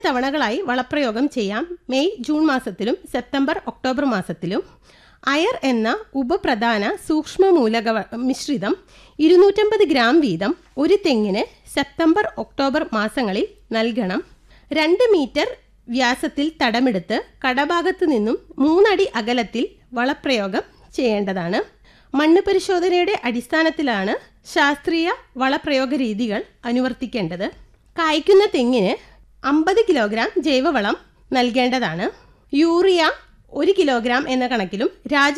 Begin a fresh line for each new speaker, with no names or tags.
തവണകളായി വളപ്രയോഗം ചെയ്യാം May June മാസത്തിലും സെപ്റ്റംബർ ഒക്ടോബർ മാസത്തിലും അയർ എന്ന ഉപപ്രധാന സൂക്ഷ്മ മൂലക വ- മിശ്രിതം ഇരുന്നൂറ്റമ്പത് ഗ്രാം വീതം ഒരു തെങ്ങിന് സെപ്റ്റംബർ ഒക്ടോബർ മാസങ്ങളിൽ നൽകണം രണ്ട് മീറ്റർ വ്യാസത്തിൽ തടമെടുത്ത് കടഭാഗത്തു നിന്നും മൂന്നടി അകലത്തിൽ വളപ്രയോഗം ചെയ്യേണ്ടതാണ് മണ്ണ് പരിശോധനയുടെ അടിസ്ഥാനത്തിലാണ് ശാസ്ത്രീയ വളപ്രയോഗ രീതികൾ അനുവർത്തിക്കേണ്ടത് കായ്ക്കുന്ന തെങ്ങിന് അമ്പത് കിലോഗ്രാം ജൈവവളം നൽകേണ്ടതാണ് യൂറിയ ഒരു കിലോഗ്രാം എന്ന കണക്കിലും രാജ